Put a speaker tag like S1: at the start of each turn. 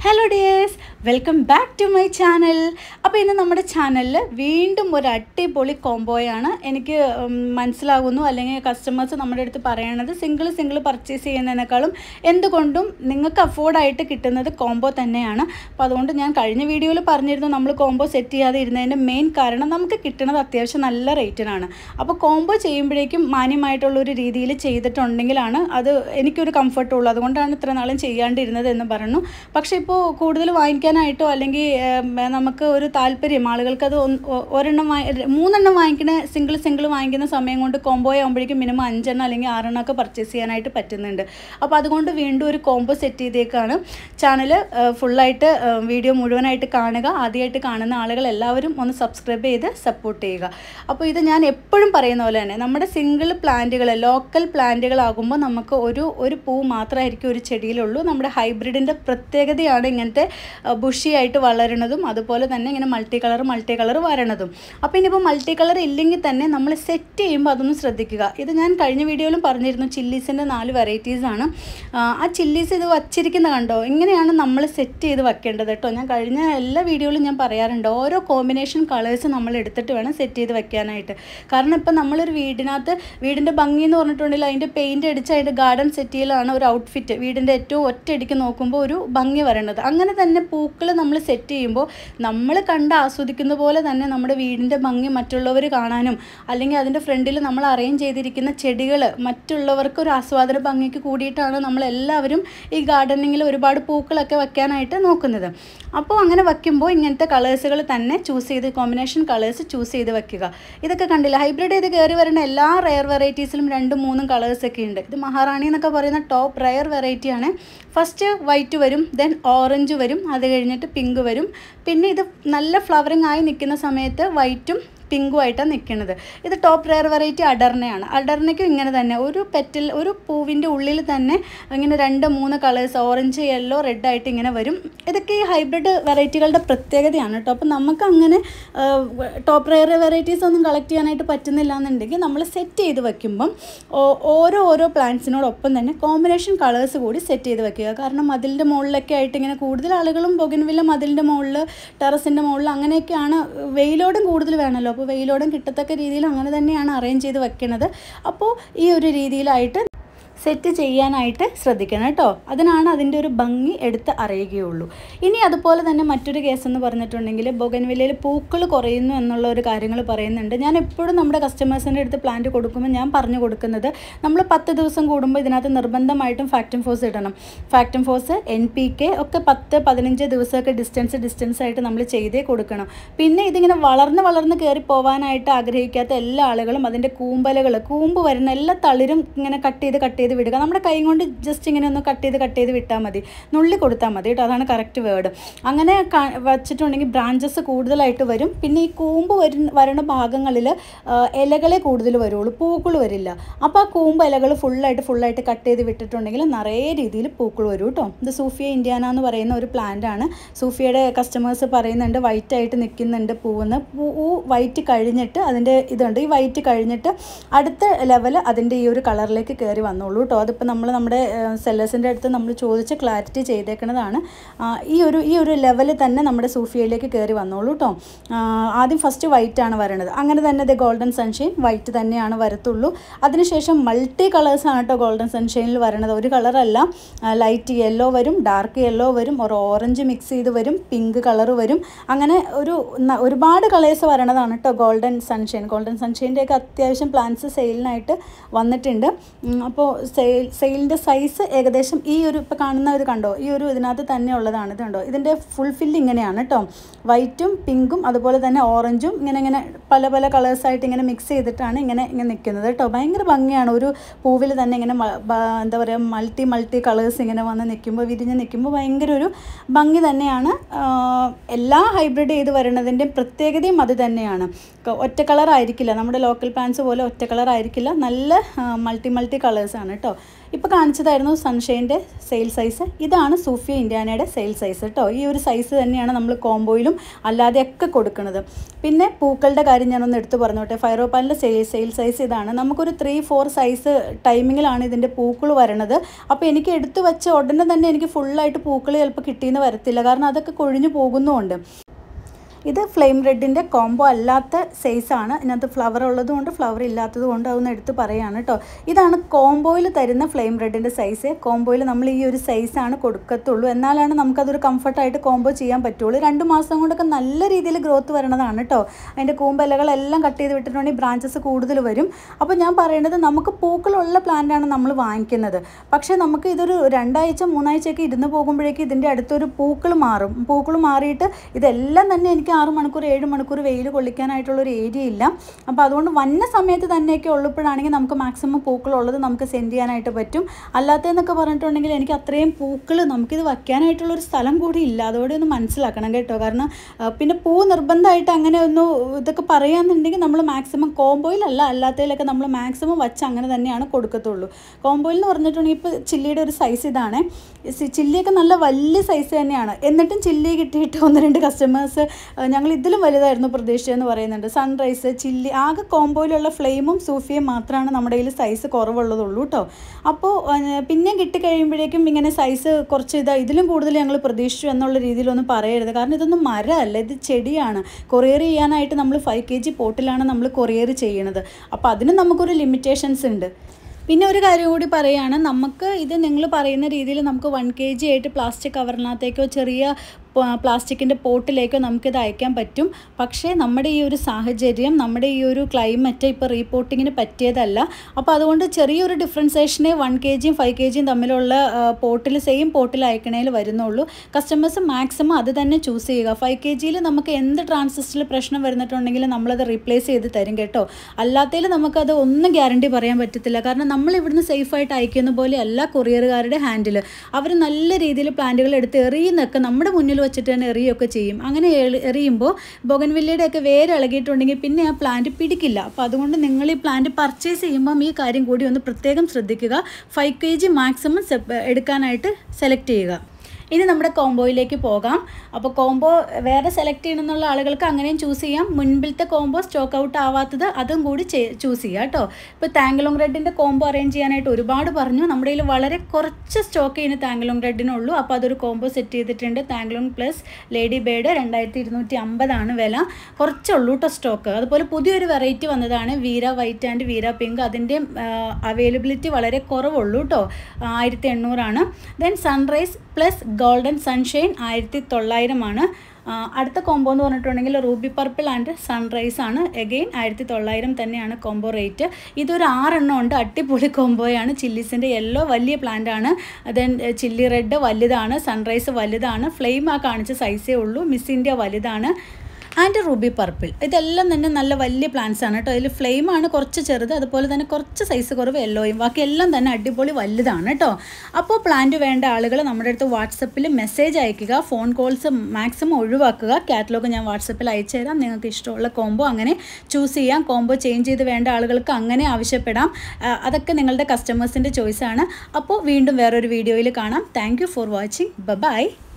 S1: hello dears welcome back to my channel അപ്പോൾ ഇന്ന് നമ്മുടെ ചാനലിൽ വീണ്ടും ഒരു അടിപൊളി കോംബോയാണ് എനിക്ക് ഉം, മനസ്സിലാകുന്നു അല്ലെങ്കിൽ കസ്റ്റമേഴ്സ് നമ്മുടെ അടുത്ത് പറയണത് സിംഗിൾ സിംഗിൾ പർച്ചേസ് ചെയ്യുന്നതിനേക്കാളും എന്തുകൊണ്ടും നിങ്ങൾക്ക് അഫോർഡായിട്ട് കിട്ടുന്നത് കോംബോ തന്നെയാണ് അപ്പോൾ അതുകൊണ്ട് ഞാൻ കഴിഞ്ഞ വീഡിയോയിൽ പറഞ്ഞിരുന്നു നമ്മൾ കോംബോ സെറ്റ് ചെയ്യാതെ ഇരുന്നതിൻ്റെ മെയിൻ കാരണം നമുക്ക് കിട്ടുന്നത് അത്യാവശ്യം നല്ല റേറ്റിനാണ് അപ്പോൾ കോംബോ ചെയ്യുമ്പോഴേക്കും മാന്യമായിട്ടുള്ള ഒരു രീതിയിൽ ചെയ്തിട്ടുണ്ടെങ്കിലാണ് അത് എനിക്കൊരു കംഫർട്ടുള്ളൂ അതുകൊണ്ടാണ് ഇത്ര നാളും ചെയ്യാണ്ടിരുന്നത് എന്ന് പറഞ്ഞു പക്ഷേ ഇപ്പോൾ കൂടുതൽ വാങ്ങിക്കാനായിട്ടോ അല്ലെങ്കിൽ ഏം, നമുക്ക് ഒരു താല്പര്യം ആളുകൾക്ക് അത് ഒന്ന് ഒ- ഒരെണ്ണം വാങ്ങി മൂന്നെണ്ണം വാങ്ങിക്കുന്ന സിംഗിൾ സിംഗിൾ വാങ്ങിക്കുന്ന സമയം കൊണ്ട് കോംബോ ആകുമ്പോഴേക്കും മിനിമം അഞ്ചെണ്ണം അല്ലെങ്കിൽ ആറെണ്ണം ഒക്കെ പർച്ചേസ് ചെയ്യാനായിട്ട് പറ്റുന്നുണ്ട് അപ്പോൾ അതുകൊണ്ട് വീണ്ടും ഒരു കോംബോ സെറ്റ് ചെയ്തേക്കാണ് ചാനൽ ഫുള്ളായിട്ട് വീഡിയോ മുഴുവനായിട്ട് കാണുക ആദ്യമായിട്ട് കാണുന്ന ആളുകൾ എല്ലാവരും ഒന്ന് സബ്സ്ക്രൈബ് ചെയ്ത് സപ്പോർട്ട് ചെയ്യുക അപ്പോൾ ഇത് ഞാൻ എപ്പോഴും പറയുന്ന പോലെ തന്നെ നമ്മുടെ സിംഗിൾ പ്ലാന്റുകൾ ലോക്കൽ പ്ലാന്റുകളാകുമ്പോൾ നമുക്ക് ഒരു ഒരു പൂ മാത്രമായിരിക്കും ഒരു ചെടിയിലുള്ളൂ നമ്മുടെ ഹൈബ്രിഡിൻ്റെ പ്രത്യേകതയാണ് ഇങ്ങനത്തെ ബുഷിയായിട്ട് വളരണതും അതുപോലെ തന്നെ ഇങ്ങനെ മൾട്ടി കളർ മൾട്ടി കളർ വരണതും അപ്പോൾ ഇനിയിപ്പോൾ മൾട്ടി കളർ ഇല്ലെങ്കിൽ തന്നെ നമ്മൾ സെറ്റ് ചെയ്യുമ്പോൾ അതൊന്ന് ശ്രദ്ധിക്കുക ഇത് ഞാൻ കഴിഞ്ഞ വീഡിയോയിലും പറഞ്ഞിരുന്നു ചില്ലീസിൻ്റെ നാല് വെറൈറ്റീസ് ആണ് ആ, ആ ചില്ലീസ് ഇത് വച്ചിരിക്കുന്ന കണ്ടോ ഇങ്ങനെയാണ് നമ്മൾ സെറ്റ് ചെയ്ത് വെക്കേണ്ടത് കേട്ടോ ഞാൻ കഴിഞ്ഞ എല്ലാ വീഡിയോയിലും ഞാൻ പറയാറുണ്ട് ഓരോ കോമ്പിനേഷൻ കളേഴ്സ് നമ്മൾ എടുത്തിട്ട് വേണം സെറ്റ് ചെയ്ത് വെക്കാനായിട്ട് കാരണം ഇപ്പം നമ്മളൊരു വീടിനകത്ത് വീടിൻ്റെ ഭംഗി എന്ന് പറഞ്ഞിട്ടുണ്ടെങ്കിൽ അതിൻ്റെ പെയിൻറ് അടിച്ച് അതിൻ്റെ ഗാർഡൻ സെറ്റ് ചെയ്യലാണ് ഒരു ഔട്ട്ഫിറ്റ് വീടിൻ്റെ ഏറ്റവും ഒറ്റയടിക്ക് നോക്കുമ്പോൾ ഒരു ഭംഗി വരേണ്ടത് അങ്ങനെ തന്നെ പൂക്കൾ നമ്മൾ സെറ്റ് ചെയ്യുമ്പോൾ നമ്മൾ കണ്ട് ആസ്വദിക്കുന്ന പോലെ തന്നെ നമ്മുടെ വീടിൻ്റെ ഭംഗി മറ്റുള്ളവർ കാണാനും അല്ലെങ്കിൽ അതിൻ്റെ ഫ്രണ്ടിൽ നമ്മൾ അറേഞ്ച് ചെയ്തിരിക്കുന്ന ചെടികൾ മറ്റുള്ളവർക്ക് ഒരു ആസ്വാദന ഭംഗിക്ക് കൂടിയിട്ടാണ് നമ്മളെല്ലാവരും ഈ ഗാർഡനിങ്ങിൽ ഒരുപാട് പൂക്കളൊക്കെ വെക്കാനായിട്ട് നോക്കുന്നത് അപ്പോൾ അങ്ങനെ വയ്ക്കുമ്പോൾ ഇങ്ങനത്തെ കളേഴ്സുകൾ തന്നെ ചൂസ് ചെയ്ത് കോമ്പിനേഷൻ കളേഴ്സ് ചൂസ് ചെയ്ത് വെക്കുക ഇതൊക്കെ കണ്ടില്ല ഹൈബ്രിഡ് ചെയ്ത് കയറി വരുന്ന എല്ലാ റയർ വെറൈറ്റീസിലും രണ്ടും മൂന്നും കളേഴ്സ് ഒക്കെ ഉണ്ട് ഇത് മഹാറാണി എന്നൊക്കെ പറയുന്ന ടോപ്പ് റയർ വെറൈറ്റിയാണ് ഫസ്റ്റ് വൈറ്റ് വരും ദെൻ ഓറഞ്ച് വരും അത് കഴിഞ്ഞിട്ട് പിങ്ക് വരും പിന്നെ ഇത് നല്ല ഫ്ലവറിങ് ആയി നിൽക്കുന്ന സമയത്ത് വൈറ്റും പിങ്കുമായിട്ടാണ് നിൽക്കുന്നത് ഇത് ടോപ്പ് റെയർ വെറൈറ്റി അഡർണയാണ് അഡർണയ്ക്കും ഇങ്ങനെ തന്നെ ഒരു പെറ്റൽ ഒരു പൂവിൻ്റെ ഉള്ളിൽ തന്നെ ഇങ്ങനെ രണ്ട് മൂന്ന് കളേഴ്സ് ഓറഞ്ച് യെല്ലോ റെഡ് ആയിട്ട് ഇങ്ങനെ വരും ഇതൊക്കെ ഈ ഹൈബ്രിഡ് വെറൈറ്റികളുടെ പ്രത്യേകതയാണ് കേട്ടോ അപ്പോൾ നമുക്ക് അങ്ങനെ ടോപ്പ് റെയർ വെറൈറ്റീസ് ഒന്നും കളക്ട് ചെയ്യാനായിട്ട് പറ്റുന്നില്ല എന്നുണ്ടെങ്കിൽ നമ്മൾ സെറ്റ് ചെയ്ത് വെക്കുമ്പം ഓ- ഓരോ ഓരോ പ്ലാന്റ്സിനോടൊപ്പം തന്നെ കോമ്പിനേഷൻ കളേഴ്സ് കൂടി സെറ്റ് ചെയ്ത് വെക്കുക കാരണം മതിലിൻ്റെ മുകളിലൊക്കെ ആയിട്ട് ഇങ്ങനെ കൂടുതൽ ആളുകളും ബൊഗൻവില്ല മതിലിൻ്റെ മുകളിൽ ടെറസിൻ്റെ മുകളിൽ അങ്ങനെയൊക്കെയാണ് വെയിലോടും കൂടുതൽ വേണമല്ലോ അപ്പോൾ വെയിലോടും കിട്ടത്തക്ക രീതിയിൽ അങ്ങനെ തന്നെയാണ് അറേഞ്ച് ചെയ്ത് വെക്കുന്നത് അപ്പോൾ ഈ ഒരു രീതിയിലായിട്ട് സെറ്റ് ചെയ്യാനായിട്ട് ശ്രദ്ധിക്കണം കേട്ടോ അതിനാണ് അതിൻ്റെ ഒരു ഭംഗി എടുത്ത് അറിയുകയുള്ളൂ ഇനി അതുപോലെ തന്നെ മറ്റൊരു കേസ് എന്ന് പറഞ്ഞിട്ടുണ്ടെങ്കിൽ ബൊഗൻവില്ലയിൽ പൂക്കൾ കുറയുന്നു എന്നുള്ള ഒരു കാര്യങ്ങൾ പറയുന്നുണ്ട് ഞാൻ എപ്പോഴും നമ്മുടെ കസ്റ്റമേഴ്സിൻ്റെ അടുത്ത് പ്ലാന്റ് കൊടുക്കുമ്പോൾ ഞാൻ പറഞ്ഞു കൊടുക്കുന്നത് നമ്മൾ പത്ത് ദിവസം കൂടുമ്പോൾ ഇതിനകത്ത് നിർബന്ധമായിട്ടും ഫാക്ടം ഫോഴ്സ് ഇടണം Factamfos N P K ഒക്കെ പത്ത് പതിനഞ്ച് ദിവസമൊക്കെ ഡിസ്റ്റൻസ് ഡിസ്റ്റൻസ് ആയിട്ട് നമ്മൾ ചെയ്തേ കൊടുക്കണം പിന്നെ ഇതിങ്ങനെ വളർന്ന് വളർന്ന് കയറി പോകാനായിട്ട് ആഗ്രഹിക്കാത്ത എല്ലാ ആളുകളും അതിൻ്റെ കൂമ്പലകൾ കൂമ്പ് വരുന്ന എല്ലാ തളിരും ഇങ്ങനെ കട്ട് ചെയ്ത് കട്ട് ചെയ്ത് വിടുക നമ്മുടെ കൈ കൊണ്ട് ജസ്റ്റ് ഇങ്ങനെ ഒന്ന് കട്ട് ചെയ്ത് കട്ട് ചെയ്ത് വിട്ടാൽ മതി നുള്ളി കൊടുത്താൽ മതി കേട്ടോ അതാണ് കറക്റ്റ് വേർഡ് അങ്ങനെ ക- വച്ചിട്ടുണ്ടെങ്കിൽ ബ്രാഞ്ചസ് കൂടുതലായിട്ട് വരും പിന്നെ ഈ കൂമ്പ് വരുന്ന വരണ ഭാഗങ്ങളിൽ ഇലകളെ കൂടുതൽ വരുള്ളൂ പൂക്കൾ വരില്ല അപ്പോൾ ആ കൂമ്പ് ഇലകൾ ഫുള്ളായിട്ട് ഫുള്ളായിട്ട് കട്ട് ചെയ്ത് വിട്ടിട്ടുണ്ടെങ്കിൽ നിറയെ രീതിയിൽ പൂക്കൾ വരും കേട്ടോ ഇത് സൂഫിയ ഇന്ത്യാന എന്ന് പറയുന്ന ഒരു പ്ലാന്റ് ആണ് സൂഫിയയുടെ കസ്റ്റമേഴ്സ് പറയുന്നുണ്ട് വൈറ്റ് ആയിട്ട് നിൽക്കുന്നുണ്ട് പൂവെന്ന് പൂ വൈറ്റ് കഴിഞ്ഞിട്ട് അതിൻ്റെ ഇതുണ്ട് ഈ വൈറ്റ് കഴിഞ്ഞിട്ട് അടുത്ത ലെവൽ അതിൻ്റെ ഈ ഒരു കളറിലേക്ക് കയറി വന്നോളൂ കേട്ടോ അതിപ്പോൾ നമ്മൾ നമ്മുടെ സെല്ലേഴ്സിൻ്റെ അടുത്ത് നമ്മൾ ചോദിച്ച് ക്ലാരിറ്റി ചെയ്തേക്കുന്നതാണ് ആ, ഈ ഒരു ഈ ഒരു ലെവൽ തന്നെ നമ്മുടെ സൂഫിയയിലേക്ക് കയറി വന്നോളൂ കേട്ടോ ആ, ആദ്യം ഫസ്റ്റ് വൈറ്റ് ആണ് വരണത് അങ്ങനെ തന്നെ ഇത് ഗോൾഡൻ സൺഷൈൻ വൈറ്റ് തന്നെയാണ് വരത്തുള്ളൂ അതിനുശേഷം മൾട്ടി കളേഴ്സ് ആണ് കേട്ടോ ഗോൾഡൻ സൺഷൈനിൽ വരണത് ഒരു കളറല്ല ലൈറ്റ് യെല്ലോ വരും ഡാർക്ക് യെല്ലോ വരും ഒരു ഓറഞ്ച് മിക്സ് ചെയ്ത് വരും പിങ്ക് കളർ വരും അങ്ങനെ ഒരു ന- ഒരുപാട് കളേഴ്സ് വരണതാണ് കേട്ടോ ഗോൾഡൻ സൺഷൈൻ ഗോൾഡൻ സൺഷൈൻ്റെ ഒക്കെ അത്യാവശ്യം പ്ലാന്റ്സ് സെയിലിനായിട്ട് വന്നിട്ടുണ്ട് ഉം, അപ്പോൾ സെയിൽ സെയിലിൻ്റെ സൈസ് ഏകദേശം ഈ ഒരു ഇപ്പോൾ കാണുന്ന ഒരു കണ്ടോ ഈ ഒരു ഇതിനകത്ത് തന്നെ ഉള്ളതാണ് ഇത് കണ്ടോ ഇതിൻ്റെ ഫുൾ ഫില്ല് ഇങ്ങനെയാണ് കേട്ടോ വൈറ്റും പിങ്കും അതുപോലെ തന്നെ ഓറഞ്ചും ഇങ്ങനെ ഇങ്ങനെ പല പല കളേഴ്സായിട്ട് ഇങ്ങനെ മിക്സ് ചെയ്തിട്ടാണ് ഇങ്ങനെ ഇങ്ങനെ നിൽക്കുന്നത് കേട്ടോ ഭയങ്കര ഭംഗിയാണ് ഒരു പൂവിൽ തന്നെ ഇങ്ങനെ മ- ബ- എന്താ പറയുക മൾട്ടി മൾട്ടി കളേഴ്സ് ഇങ്ങനെ വന്ന് നിൽക്കുമ്പോൾ വിരിഞ്ഞ് നിൽക്കുമ്പോൾ ഭയങ്കര ഒരു ഭംഗി തന്നെയാണ് ആ, എല്ലാ ഹൈബ്രിഡ് ചെയ്ത് വരുന്നതിൻ്റെ പ്രത്യേകതയും അത് തന്നെയാണ് ക- ഒറ്റ കളർ ആയിരിക്കില്ല നമ്മുടെ ലോക്കൽ പ്ലാന്റ്സ് പോലെ ഒറ്റ കളർ ആയിരിക്കില്ല നല്ല മൾട്ടി മൾട്ടി കളേഴ്സാണ് കേട്ടോ ഇപ്പോൾ കാണിച്ചതായിരുന്നു സൺഷൈൻ്റെ സെയിൽ സൈസ് ഇതാണ് സൂഫിയ ഇന്ത്യാനയുടെ സെയിൽ സൈസ് കേട്ടോ ഈ ഒരു സൈസ് തന്നെയാണ് നമ്മൾ കോംബോയിലും അല്ലാതെയൊക്കെ കൊടുക്കുന്നത് പിന്നെ പൂക്കളുടെ കാര്യം ഞാനൊന്ന് എടുത്തു പറഞ്ഞോട്ടെ ഫൈറോപ്പാലിൻ്റെ സെയിൽ സെയിൽ സൈസ് ഇതാണ് നമുക്കൊരു ത്രീ ഫോർ സൈസ് ടൈമിങ്ങിലാണ് ഇതിൻ്റെ പൂക്കൾ വരണത് അപ്പോൾ എനിക്ക് എടുത്തു വെച്ച ഉടനെ തന്നെ എനിക്ക് ഫുള്ളായിട്ട് പൂക്കൾ ചിലപ്പോൾ കിട്ടിയെന്ന് വരത്തില്ല കാരണം അതൊക്കെ കൊഴിഞ്ഞു പോകുന്നുമുണ്ട് ഇത് ഫ്ലെയിം റെഡിൻ്റെ കോംബോ അല്ലാത്ത സൈസാണ് ഇതിനകത്ത് ഫ്ലവർ ഉള്ളതുകൊണ്ട് ഫ്ലവർ ഇല്ലാത്തത് കൊണ്ട് അതൊന്ന് എടുത്ത് പറയുകയാണ് കേട്ടോ ഇതാണ് കോംബോയിൽ തരുന്ന ഫ്ലെയിം റെഡിൻ്റെ സൈസ് കോംബോയിൽ നമ്മൾ ഈ ഒരു സൈസാണ് കൊടുക്കത്തുള്ളൂ എന്നാലാണ് നമുക്കതൊരു കംഫർട്ടായിട്ട് കോംബോ ചെയ്യാൻ പറ്റുള്ളൂ രണ്ട് മാസം കൊണ്ടൊക്കെ നല്ല രീതിയിൽ ഗ്രോത്ത് വരണതാണ് കേട്ടോ അതിൻ്റെ കൂമ്പലകളെല്ലാം കട്ട് ചെയ്ത് വിട്ടിട്ടുണ്ടെങ്കിൽ ബ്രാഞ്ചസ് കൂടുതൽ വരും അപ്പോൾ ഞാൻ പറയുന്നത് നമുക്ക് പൂക്കളുള്ള പ്ലാന്റാണ് നമ്മൾ വാങ്ങിക്കുന്നത് പക്ഷേ നമുക്ക് ഇതൊരു രണ്ടാഴ്ച മൂന്നാഴ്ചയൊക്കെ ഇരുന്ന് പോകുമ്പോഴേക്കും ഇതിൻ്റെ അടുത്തൊരു പൂക്കൾ മാറും പൂക്കൾ മാറിയിട്ട് ഇതെല്ലാം തന്നെ എനിക്ക് ആറ് മണിക്കൂർ ഏഴ് മണിക്കൂർ വെയിൽ കൊള്ളിക്കാനായിട്ടുള്ള ഒരു ഏരിയ ഇല്ല അപ്പോൾ അതുകൊണ്ട് വന്ന സമയത്ത് തന്നെയൊക്കെ ഉള്ളപ്പോഴാണെങ്കിൽ നമുക്ക് മാക്സിമം പൂക്കളുള്ളത് നമുക്ക് സെൻഡ് ചെയ്യാനായിട്ട് പറ്റും അല്ലാത്തതെന്നൊക്കെ പറഞ്ഞിട്ടുണ്ടെങ്കിൽ എനിക്ക് അത്രയും പൂക്കൾ നമുക്കിത് വയ്ക്കാനായിട്ടുള്ള ഒരു സ്ഥലം കൂടി ഇല്ല അതോടെ ഒന്ന് മനസ്സിലാക്കണം കേട്ടോ കാരണം ആ, പിന്നെ പൂ നിർബന്ധമായിട്ട് അങ്ങനെ ഒന്ന് ഇതൊക്കെ പറയാന്നുണ്ടെങ്കിൽ നമ്മൾ മാക്സിമം കോംബോയിലല്ല അല്ലാത്തതിലൊക്കെ നമ്മൾ മാക്സിമം വച്ച് അങ്ങനെ തന്നെയാണ് കൊടുക്കത്തുള്ളൂ കോംബോയിൽ എന്ന് പറഞ്ഞിട്ടുണ്ടെങ്കിൽ ഇപ്പോൾ ചില്ലിയുടെ ഒരു സൈസ് ഇതാണ് സി- ചില്ലിയൊക്കെ നല്ല വലിയ സൈസ് തന്നെയാണ് എന്നിട്ടും ചില്ലി കിട്ടിയിട്ട് ഒന്ന് രണ്ട് കസ്റ്റമേഴ്സ് ഞങ്ങൾ ഇതിലും വലുതായിരുന്നു പ്രതീക്ഷിച്ചതെന്ന് പറയുന്നുണ്ട് സൺറൈസ് ചില്ലി ആകെ കോംബോയിലുള്ള ഫ്ലെയിമും സൂഫിയും മാത്രമാണ് നമ്മുടെ കയ്യിൽ സൈസ് കുറവുള്ളതുള്ളൂ കേട്ടോ അപ്പോൾ പിന്നെ കിട്ടിക്കഴിയുമ്പോഴേക്കും ഇങ്ങനെ സൈസ് കുറച്ച് ഇതാ ഇതിലും കൂടുതൽ ഞങ്ങൾ പ്രതീക്ഷിച്ചു എന്നുള്ള രീതിയിലൊന്നും പറയരുത് കാരണം ഇതൊന്നും മരമല്ല ഇത് ചെടിയാണ് കൊറിയർ ചെയ്യാനായിട്ട് നമ്മൾ ഫൈവ് കെ ജി പോട്ടിലാണ് നമ്മൾ കൊറിയർ ചെയ്യണത് അപ്പോൾ അതിന് നമുക്കൊരു ലിമിറ്റേഷൻസ് ഉണ്ട് പിന്നെ ഒരു കാര്യം കൂടി പറയുകയാണ് നമുക്ക് ഇത് നിങ്ങൾ പറയുന്ന രീതിയിൽ നമുക്ക് വൺ കെ ജി ആയിട്ട് പ്ലാസ്റ്റിക് കവറിനകത്തേക്കോ ചെറിയ പ്ലാസ്റ്റിക്കിൻ്റെ പോട്ടിലേക്കോ നമുക്കിത് അയക്കാൻ പറ്റും പക്ഷേ നമ്മുടെ ഈ ഒരു സാഹചര്യം നമ്മുടെ ഈ ഒരു ക്ലൈമറ്റ് ഇപ്പോൾ റീപോർട്ടിങ്ങിന് പറ്റിയതല്ല അപ്പോൾ അതുകൊണ്ട് ചെറിയൊരു ഡിഫറൻസേഷനെ വൺ കെ ജിയും ഫൈവ് കെ ജിയും തമ്മിലുള്ള പോട്ടിൽ സെയിം പോട്ടിൽ അയക്കണേൽ വരുന്നുള്ളൂ കസ്റ്റമേഴ്സ് മാക്സിമം അത് തന്നെ ചൂസ് ചെയ്യുക ഫൈവ് കെ ജിയിൽ നമുക്ക് എന്ത് ട്രാൻസിസ്റ്റിൽ പ്രശ്നം വരുന്നിട്ടുണ്ടെങ്കിലും നമ്മളത് റീപ്ലേസ് ചെയ്ത് തരും കേട്ടോ അല്ലാത്തതിൽ നമുക്കത് ഒന്നും ഗ്യാരണ്ടി പറയാൻ പറ്റത്തില്ല കാരണം നമ്മൾ ഇവിടുന്ന് സേഫായിട്ട് അയക്കുന്ന പോലെ അല്ല കൊറിയറുകാരുടെ ഹാൻഡിൽ അവർ നല്ല രീതിയിൽ പ്ലാന്റുകൾ എടുത്ത് എറിയുന്നൊക്കെ നമ്മുടെ മുന്നിൽ വെച്ചിട്ട് തന്നെ എറിയുകയൊക്കെ ചെയ്യും അങ്ങനെ എളി- എറിയുമ്പോൾ ബൊഗൻവില്ലയുടെ ഒക്കെ വേര് ഇളകിയിട്ടുണ്ടെങ്കിൽ പിന്നെ ആ പ്ലാന്റ് പിടിക്കില്ല അപ്പോൾ അതുകൊണ്ട് നിങ്ങൾ ഈ പ്ലാന്റ് പർച്ചേസ് ചെയ്യുമ്പം ഈ കാര്യം കൂടി ഒന്ന് പ്രത്യേകം ശ്രദ്ധിക്കുക ഫൈവ് കെ ജി മാക്സിമം എടുക്കാനായിട്ട് സെലക്ട് ചെയ്യുക ഇനി നമ്മുടെ കോംബോയിലേക്ക് പോകാം അപ്പോൾ കോംബോ വേറെ സെലക്ട് ചെയ്യണമെന്നുള്ള ആളുകൾക്ക് അങ്ങനെയും ചൂസ് ചെയ്യാം മുൻപിലത്തെ കോംബോ സ്റ്റോക്ക് ഔട്ട് ആവാത്തത് അതും കൂടി ചൂസ് ചെയ്യാം കേട്ടോ ഇപ്പോൾ താങ്ക്ലോങ് റെഡിൻ്റെ കോംബോ അറേഞ്ച് ചെയ്യാനായിട്ട് ഒരുപാട് പറഞ്ഞു നമ്മുടെ കയ്യിൽ വളരെ കുറച്ച് സ്റ്റോക്ക് ചെയ്യുന്ന താങ്ക്ലോങ് റെഡിനുള്ളൂ അപ്പോൾ അതൊരു കോംബോ സെറ്റ് ചെയ്തിട്ടുണ്ട് താങ്ക്ലോങ് പ്ലസ് ലേഡി ബേഡ് രണ്ടായിരത്തി ഇരുന്നൂറ്റി അമ്പതാണ് വില കുറച്ചുള്ളൂ കേട്ടോ സ്റ്റോക്ക് അതുപോലെ പുതിയൊരു വെറൈറ്റി വന്നതാണ് Veera white and Veera pink അതിൻ്റെ അവൈലബിലിറ്റി വളരെ കുറവുള്ളൂ കേട്ടോ ആയിരത്തി എണ്ണൂറാണ് then sunrise plus golden sunshine ആയിരത്തി തൊള്ളായിരമാണ് ആ, അടുത്ത കോംബോ എന്ന് പറഞ്ഞിട്ടുണ്ടെങ്കിൽ റൂബി പർപ്പിൾ ആൻഡ് സൺറൈസ് ആണ് എഗെയിൻ ആയിരത്തി തൊള്ളായിരം തന്നെയാണ് കോംബോ റേറ്റ് ഇതൊരു ആറെണ്ണം ഉണ്ട് അടിപൊളി കോംബോയാണ് ചില്ലീസിൻ്റെ യെല്ലോ വലിയ പ്ലാന്റ് ആണ് ദെൻ ചില്ലി റെഡ് വലുതാണ് സൺറൈസ് വലുതാണ് ഫ്ലെയിം ആ കാണിച്ച സൈസേ ഉള്ളൂ മിസ് ഇന്ത്യ വലുതാണ് ആൻഡ് റൂബി പർപ്പിൾ ഇതെല്ലാം തന്നെ നല്ല വലിയ പ്ലാന്റ്സ് ആണ് കേട്ടോ ഇതിൽ ഫ്ലെയിം ആണ് കുറച്ച് ചെറുത് അതുപോലെ തന്നെ കുറച്ച് സൈസ് കുറവ് യെല്ലോയും ബാക്കി എല്ലാം തന്നെ അടിപൊളി വലുതാണ് കേട്ടോ അപ്പോൾ പ്ലാന്റ് വേണ്ട ആളുകൾ നമ്മുടെ അടുത്ത് വാട്സപ്പിൽ മെസ്സേജ് അയക്കുക ഫോൺ കോൾസ് മാക്സിമം ഒഴിവാക്കുക കാറ്റലോഗ് ഞാൻ വാട്സപ്പിൽ അയച്ചു തരാം നിങ്ങൾക്ക് ഇഷ്ടമുള്ള കോംബോ അങ്ങനെ ചൂസ് ചെയ്യാം കോംബോ ചേഞ്ച് ചെയ്ത് വേണ്ട ആളുകൾക്ക് അങ്ങനെ ആവശ്യപ്പെടാം ആ, അതൊക്കെ നിങ്ങളുടെ കസ്റ്റമേഴ്സിൻ്റെ ചോയ്സാണ് അപ്പോൾ വീണ്ടും വേറൊരു വീഡിയോയിൽ കാണാം thank you for watching by